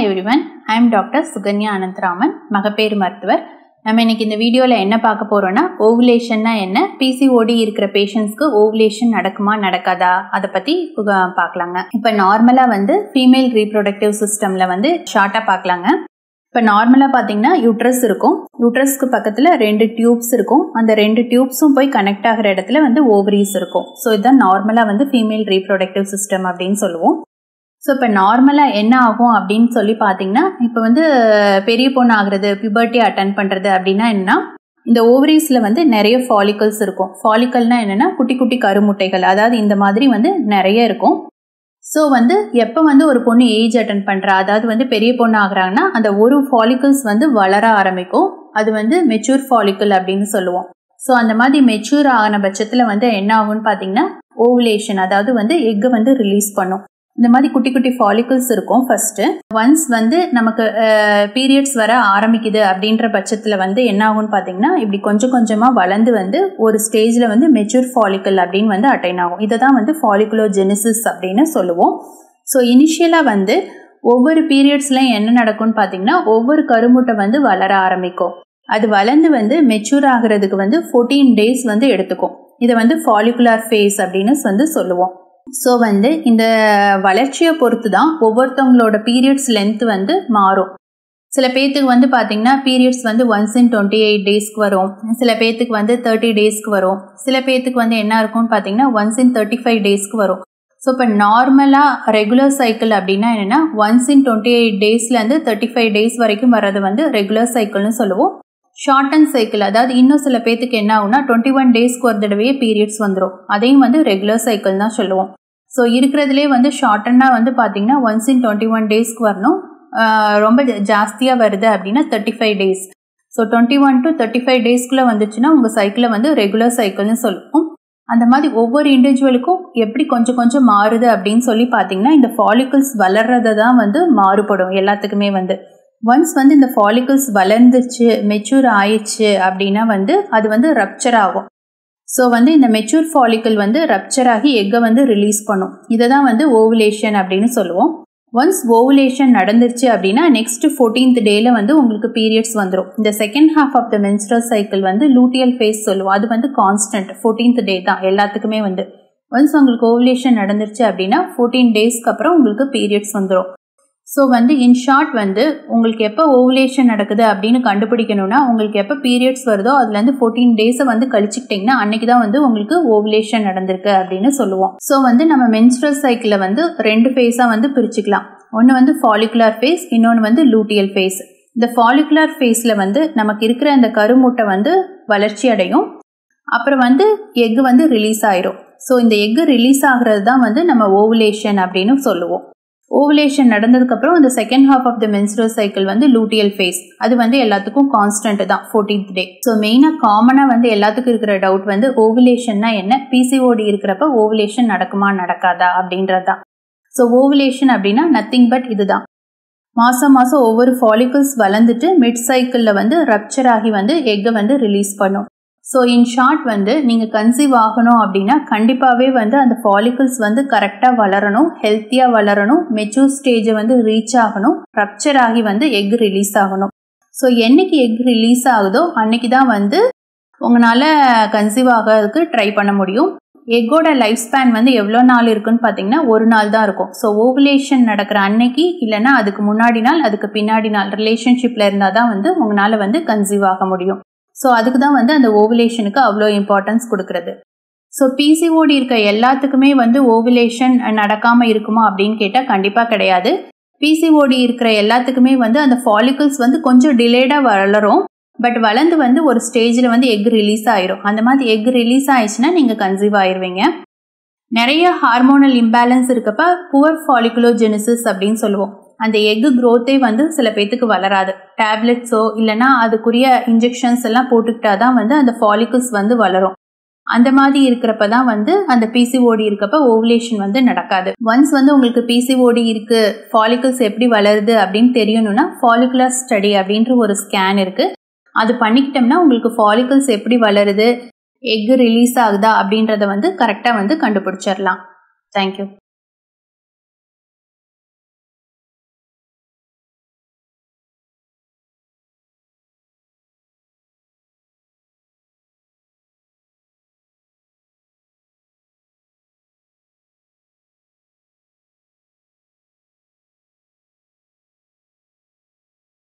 everyone I am doctor Sukanya Anantharaman மகப்பேறு மருத்துவர் நம்ம இன்னைக்கு இந்த வீடியோவில் என்ன பார்க்க போகிறோன்னா ஓவுலேஷன்னா என்ன பிசிஓடி இருக்கிற பேஷண்ட்ஸ்க்கு ஓவுலேஷன் நடக்குமா நடக்காதா அதை பற்றி பார்க்கலாங்க இப்போ நார்மலாக வந்து ஃபீமேல் ரீப்ரொடக்டிவ் சிஸ்டமில் வந்து ஷார்ட்டாக பார்க்கலாங்க இப்போ நார்மலாக பார்த்தீங்கன்னா யூட்ரஸ் இருக்கும் யூட்ரஸ்க்கு பக்கத்தில் ரெண்டு டியூப்ஸ் இருக்கும் அந்த ரெண்டு டியூப்ஸும் போய் கனெக்ட் ஆகிற இடத்துல வந்து ஓவரிஸ் இருக்கும் ஸோ இதுதான் நார்மலாக வந்து ஃபீமேல் ரீப்ரொடக்டிவ் சிஸ்டம் அப்படின்னு சொல்லுவோம் ஸோ இப்போ நார்மலாக என்ன ஆகும் அப்படின்னு சொல்லி பார்த்தீங்கன்னா இப்போ வந்து பெரிய பொண்ணு ஆகுறது பியூபர்ட்டி அட்டன் பண்ணுறது அப்படின்னா என்னன்னா இந்த ஓவரீஸில் வந்து நிறைய ஃபாலிக்கல்ஸ் இருக்கும் ஃபாலிக்கல்னால் என்னென்னா குட்டி குட்டி கருமுட்டைகள் அதாவது இந்த மாதிரி வந்து நிறைய இருக்கும் ஸோ வந்து எப்போ வந்து ஒரு பொண்ணு ஏஜ் அட்டன் பண்ணுறா அதாவது வந்து பெரிய பொண்ணு ஆகுறாங்கன்னா அந்த ஒரு ஃபாலிக்கல்ஸ் வந்து வளர ஆரம்பிக்கும் அது வந்து மெச்சூர் ஃபாலிக்கல் அப்படின்னு சொல்லுவோம் ஸோ அந்த மாதிரி மெச்சூர் ஆகின பட்சத்தில் வந்து என்ன ஆகும்னு பார்த்தீங்கன்னா ஓவுலேஷன் அதாவது வந்து எக்கு வந்து ரிலீஸ் பண்ணும் இந்த மாதிரி குட்டி குட்டி ஃபாலிக்கல்ஸ் இருக்கும் ஃபர்ஸ்ட்டு ஒன்ஸ் வந்து நமக்கு பீரியட்ஸ் வர ஆரம்பிக்குது அப்படின்ற பட்சத்தில் வந்து என்ன ஆகும்னு பார்த்தீங்கன்னா இப்படி கொஞ்சம் கொஞ்சமாக வளர்ந்து வந்து ஒரு ஸ்டேஜில் வந்து மெச்சூர் ஃபாலிக்கல் அப்படின்னு வந்து அட்டைன் ஆகும் இதை தான் வந்து ஃபாலிகுலோ ஜெனிசிஸ் அப்படின்னு சொல்லுவோம் ஸோ இனிஷியலாக வந்து ஒவ்வொரு பீரியட்ஸ்லையும் என்ன நடக்கும்னு பார்த்தீங்கன்னா ஒவ்வொரு கருமுட்டை வந்து வளர ஆரம்பிக்கும் அது வளர்ந்து வந்து மெச்சூர் ஆகிறதுக்கு வந்து ஃபோர்டீன் டேஸ் வந்து எடுத்துக்கும் இதை வந்து ஃபாலிகுலார் ஃபேஸ் அப்படின்னு வந்து சொல்லுவோம் ஸோ வந்து இந்த வளர்ச்சியை பொறுத்து தான் ஒவ்வொருத்தவங்களோட பீரியட்ஸ் லென்த் வந்து மாறும் சில பேர்த்துக்கு வந்து பார்த்தீங்கன்னா பீரியட்ஸ் வந்து ஒன்ஸ் இன் டுவெண்ட்டி எயிட் டேஸ்க்கு வரும் சில பேர்த்துக்கு வந்து தேர்ட்டி டேஸ்க்கு வரும் சில பேர்த்துக்கு வந்து என்ன இருக்கும்னு பார்த்தீங்கன்னா ஒன்ஸ் இன் தேர்ட்டி ஃபைவ் டேஸ்க்கு வரும் ஸோ இப்போ நார்மலாக ரெகுலர் சைக்கிள் அப்படின்னா என்னென்னா ஒன்ஸ் இன் டுவெண்ட்டி எயிட் டேஸ்லேருந்து தேர்ட்டி ஃபைவ் டேஸ் வரைக்கும் வர்றது வந்து ரெகுலர் சைக்கிள்னு சொல்லுவோம் ஷார்ட் அண்ட் சைக்கிள் அதாவது இன்னும் சில பேர்த்துக்கு என்ன ஆகும்னா டுவெண்ட்டி ஒன் டேஸ்க்கு ஒரு தடவையே பீரியட்ஸ் வந்துடும் அதையும் வந்து ரெகுலர் சைக்கிள் தான் சொல்லுவோம் ஸோ இருக்கிறதுலே வந்து ஷார்ட்டன்னா வந்து பார்த்தீங்கன்னா ஒன்ஸ் இன் டுவெண்ட்டி ஒன் டேஸ்க்கு வரணும் ரொம்ப ஜாஸ்தியாக வருது அப்படின்னா thirty five days so twenty one to thirty five டேஸ்க்குள்ளே வந்துச்சுன்னா உங்கள் சைக்கிளை வந்து ரெகுலர் சைக்கிள்னு சொல்லுவோம் அந்த மாதிரி ஒவ்வொரு இண்டிவிஜுவலுக்கும் எப்படி கொஞ்சம் கொஞ்சம் மாறுது அப்படின்னு சொல்லி பார்த்தீங்கன்னா இந்த ஃபாலிகல்ஸ் வளர்றதை தான் வந்து மாறுபடும் எல்லாத்துக்குமே வந்து ஒன்ஸ் வந்து இந்த ஃபாலிகல்ஸ் வளர்ந்துச்சு மெச்சூர் ஆயிடுச்சு அப்படின்னா வந்து அது வந்து ரப்சர் ஆகும் ஸோ வந்து இந்த மெச்சூர் ஃபாலிக்கல் வந்து ரப்சர் ஆகி எக்கை வந்து ரிலீஸ் பண்ணும் இதை தான் வந்து ஓவுலேஷன் அப்படின்னு சொல்லுவோம் ஒன்ஸ் ஓவுலேஷன் நடந்துருச்சு அப்படின்னா நெக்ஸ்ட் ஃபோர்டீன்த் டேல வந்து உங்களுக்கு பீரியட்ஸ் வந்துடும் இந்த second half of the menstrual cycle வந்து லூட்டியல் ஃபேஸ் சொல்லுவோம் அது வந்து கான்ஸ்டன்ட் ஃபோர்டீன்த் டே தான் எல்லாத்துக்குமே வந்து ஒன்ஸ் உங்களுக்கு ஓவுலேஷன் நடந்துருச்சு அப்படின்னா ஃபோர்டீன் டேஸ்க்கு அப்புறம் உங்களுக்கு பீரியட்ஸ் வந்துடும் ஸோ வந்து இன் ஷார்ட் வந்து உங்களுக்கு எப்போ ஓவுலேஷன் நடக்குது அப்படின்னு கண்டுபிடிக்கணும்னா உங்களுக்கு எப்போ பீரியட்ஸ் வருதோ அதுலேருந்து ஃபோர்டீன் டேஸை வந்து கழிச்சிக்கிட்டிங்கன்னா அன்னைக்கு தான் வந்து உங்களுக்கு ஓவுலேஷன் நடந்திருக்கு அப்படின்னு சொல்லுவோம் ஸோ வந்து நம்ம மென்ஸ்ட்ரல் சைக்கிளை வந்து ரெண்டு ஃபேஸாக வந்து பிரிச்சுக்கலாம் ஒன்று வந்து ஃபாலிகுலார் ஃபேஸ் இன்னொன்று வந்து லூட்டியல் ஃபேஸ் இந்த ஃபாலிகுலார் ஃபேஸில் வந்து நமக்கு இருக்கிற அந்த கருமுட்டை வந்து வளர்ச்சி அடையும் அப்புறம் வந்து எக்கு வந்து ரிலீஸ் ஆயிரும் ஸோ இந்த எக்கு ரிலீஸ் ஆகிறது தான் வந்து நம்ம ஓவுலேஷன் அப்படின்னு சொல்லுவோம் ஓவுலேஷன் நடந்ததுக்கப்புறம் இந்த second half of the menstrual cycle வந்து லூட்டியல் ஃபேஸ் அது வந்து எல்லாத்துக்கும் கான்ஸ்டன்ட் தான் ஃபோர்டீன்த் டே ஸோ மெயினாக காமனாக வந்து எல்லாத்துக்கும் இருக்கிற டவுட் வந்து ஓவுலேஷன்னா என்ன பிசிஓடி இருக்கிறப்ப ஓவுலேஷன் நடக்குமா நடக்காதா அப்படின்றது தான் ஸோ ஓவுலேஷன் அப்படின்னா நத்திங் பட் இதுதான் மாதம் மாதம் ஒவ்வொரு ஃபாலிகல்ஸ் வளர்ந்துட்டு மிட் சைக்கிளில் வந்து ரப்சர் ஆகி வந்து எக்கை வந்து ரிலீஸ் பண்ணும் ஸோ இன் ஷார்ட் வந்து நீங்கள் கன்சீவ் ஆகணும் அப்படின்னா கண்டிப்பாகவே வந்து அந்த ஃபாலிகல்ஸ் வந்து கரெக்டாக வளரணும் ஹெல்த்தியாக வளரணும் மெச்சூர் ஸ்டேஜை வந்து ரீச் ஆகணும் ரப்சர் ஆகி வந்து எக் ரிலீஸ் ஆகணும் ஸோ என்னைக்கு எக் ரிலீஸ் ஆகுதோ அன்னைக்கு தான் வந்து உங்களால் கன்சீவ் ஆகிறதுக்கு ட்ரை பண்ண முடியும் எக்கோட லைஃப் ஸ்பேன் வந்து எவ்வளோ நாள் இருக்குன்னு பார்த்தீங்கன்னா ஒரு நாள் தான் இருக்கும் ஸோ ஓவுலேஷன் நடக்கிற அன்னைக்கு இல்லைன்னா அதுக்கு முன்னாடி நாள் அதுக்கு பின்னாடி நாள் ரிலேஷன்ஷிப்பில் இருந்தால் தான் வந்து உங்களால் வந்து கன்சீவ் ஆக முடியும் ஸோ அதுக்கு தான் வந்து அந்த ஓவுலேஷனுக்கு அவ்வளோ இம்பார்ட்டன்ஸ் கொடுக்குறது ஸோ பிசிஓடி இருக்க எல்லாத்துக்குமே வந்து ஓவுலேஷன் நடக்காமல் இருக்குமா அப்படின்னு கேட்டால் கண்டிப்பாக கிடையாது பிசிஓடி இருக்கிற எல்லாத்துக்குமே வந்து அந்த ஃபாலிகல்ஸ் வந்து கொஞ்சம் டிலேடாக வளரும் பட் வளர்ந்து வந்து ஒரு ஸ்டேஜில் வந்து எக் ரிலீஸ் ஆயிரும் அந்த மாதிரி எக் ரிலீஸ் ஆயிடுச்சுன்னா நீங்கள் கன்சீவ் ஆயிடுவீங்க நிறைய ஹார்மோனல் இம்பேலன்ஸ் இருக்கப்ப புவர் ஃபாலிகுலோஜெனிசிஸ் அப்படின்னு சொல்லுவோம் அந்த எக்கு க்ரோத்தே வந்து சில பேர்த்துக்கு வளராது டேப்லெட்ஸோ இல்லைனா அதுக்குரிய இன்ஜெக்ஷன்ஸ் எல்லாம் போட்டுக்கிட்டா தான் வந்து அந்த ஃபாலிகல்ஸ் வந்து வளரும் அந்த மாதிரி இருக்கிறப்ப தான் வந்து அந்த பிசிஓடி இருக்கப்ப ஓவுலேஷன் வந்து நடக்காது ஒன்ஸ் வந்து உங்களுக்கு பிசிஓடி இருக்கு ஃபாலிகல்ஸ் எப்படி வளருது அப்படின்னு தெரியணும்னா ஃபாலிகுலர் ஸ்டடி அப்படின்ற ஒரு ஸ்கேன் இருக்கு அது பண்ணிக்கிட்டோம்னா உங்களுக்கு ஃபாலிகல்ஸ் எப்படி வளருது எக்கு ரிலீஸ் ஆகுதா அப்படின்றத வந்து கரெக்டாக வந்து கண்டுபிடிச்சிடலாம் தேங்க்யூ